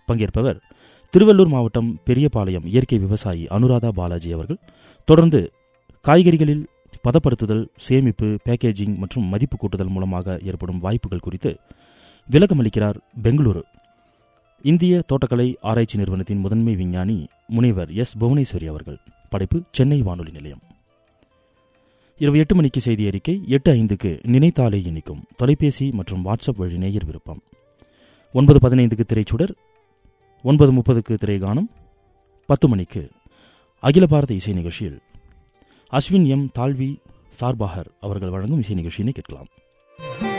பங்கேற்பவர் திருவள்ளூர் மாவட்டம் பெரியபாளையம் இயற்கை விவசாயி அனுராதா பாலாஜி அவர்கள் தொடர்ந்து காய்கறிகளில் பதப்படுத்துதல் சேமிப்பு பேக்கேஜிங் மற்றும் மதிப்பு கூட்டுதல் மூலமாக ஏற்படும் வாய்ப்புகள் குறித்து விளக்கமளிக்கிறார் பெங்களூரு இந்திய தோட்டக்கலை ஆராய்ச்சி நிறுவனத்தின் முதன்மை விஞ்ஞானி முனைவர் எஸ் புவனேஸ்வரி அவர்கள் படைப்பு சென்னை வானொலி நிலையம் இரவு எட்டு மணிக்கு செய்தி அறிக்கை எட்டு ஐந்துக்கு நினைத்தாலே இனிக்கும் தொலைபேசி மற்றும் வாட்ஸ்அப் வழி நேயர் விருப்பம் ஒன்பது பதினைந்துக்கு திரைச்சுடர் ஒன்பது முப்பதுக்கு திரைகானம் பத்து மணிக்கு அகில பாரத இசை நிகழ்ச்சியில் அஸ்வின் எம் தால்வி சார்பாகர் அவர்கள் வழங்கும் இசை நிகழ்ச்சியினை கேட்கலாம்